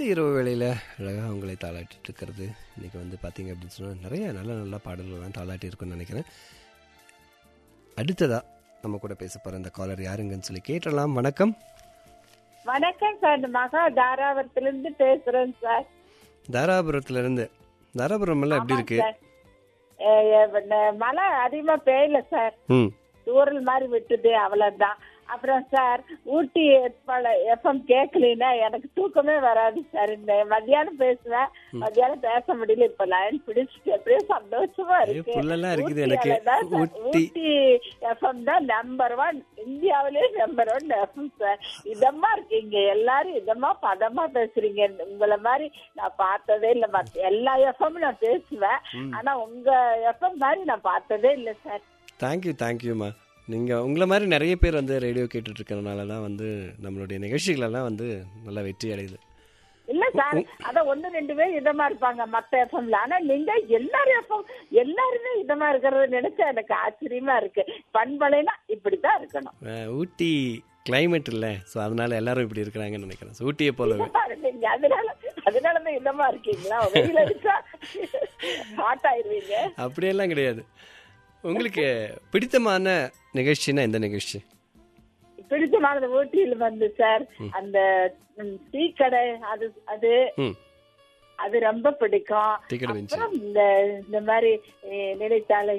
இரவு வேளையில் அழகாக உங்களை தாளாட்டிட்டு இருக்கிறது இன்றைக்கி வந்து பார்த்தீங்க அப்படின்னு சொன்னால் நிறைய நல்ல நல்ல பாடல்கள்லாம் தாளாட்டி இருக்குன்னு நினைக்கிறேன் அடுத்ததா நம்ம கூட பேச போகிற இந்த காலர் யாருங்கன்னு சொல்லி கேட்டலாம் வணக்கம் வணக்கம் சார் மகா தாராபுரத்திலிருந்து பேசுறேன் சார் தாராபுரத்துலேருந்து தாராபுரம் எல்லாம் எப்படி இருக்கு சார். ஏ, ஏ, ந- மழை அதிகமா பெய்யல சார் ம் தூரல் மாதிரி விட்டுது அவ்வளவுதான் அப்புறம் சார் ஊட்டி எஃப்எம் கேட்கலன்னா எனக்கு தூக்கமே வராது சார் இந்த மத்தியானம் பேசுவேன் மத்தியானம் பேச முடியல இப்ப லைன் பிடிச்சிட்டு அப்படியே சந்தோஷமா இருக்கு புல்லெல்லாம் இருக்குது எனக்கு. ஊட்டியால தான் சார். ஊட்டி. ஊட்டி எஃப்எம் தான் நம்பர் ஒன் இந்தியாவிலேயே நம்பர் ஒன் எஃப்எம் சார் இதமா இருக்கீங்க எல்லாரும் இதமா பதமா பேசுறீங்க உங்களை மாதிரி நான் பார்த்ததே இல்ல மத்த எல்லா எஃப்எம் நான் பேசுவேன் ஆனா உங்க எஃப்எம் மாதிரி நான் பார்த்ததே இல்ல சார் தேங்க்யூ தேங்க்யூம்மா நீங்கள் உங்களை மாதிரி நிறைய பேர் வந்து ரேடியோ கேட்டுட்டு இருக்கறனால தான் வந்து நம்மளுடைய நிகழ்ச்சிகளெல்லாம் வந்து நல்லா வெற்றி அடையுது இல்ல சார் அத ஒண்ணு ரெண்டு பேர் இதமா இருப்பாங்க மத்த எஃப்எம்ல ஆனா நீங்க எல்லாரும் எஃப்எம் எல்லாருமே இதமா இருக்கிறத நினைச்சா எனக்கு ஆச்சரியமா இருக்கு பண்பலைனா இப்படித்தான் இருக்கணும் அஹ், ஊட்டி climate இல்லை ஸோ அதனால எல்லாரும் இப்படி இருக்கிறாங்கன்னு நினைக்கிறேன் So, ஊட்டியை போலவே இதமா இருக்கீங்க அதனால அதனாலதான் இதமா இருக்கீங்களா வெயில் அடிச்சா ஹாட் ஆயிருவீங்க அப்படியெல்லாம் கிடையாது உங்களுக்கு பிடித்தமான நிகழ்ச்சினா எந்த நிகழ்ச்சி பிடிச்சமானது ஊட்டியில் வந்து சார் அந்த ம், டீ கடை அது அது ம் அது ரொம்ப பிடிக்கும் டீ கடை பெஞ்சு அப்புறம் இந்த இந்த மாதிரி அஹ், நினைத்தாலே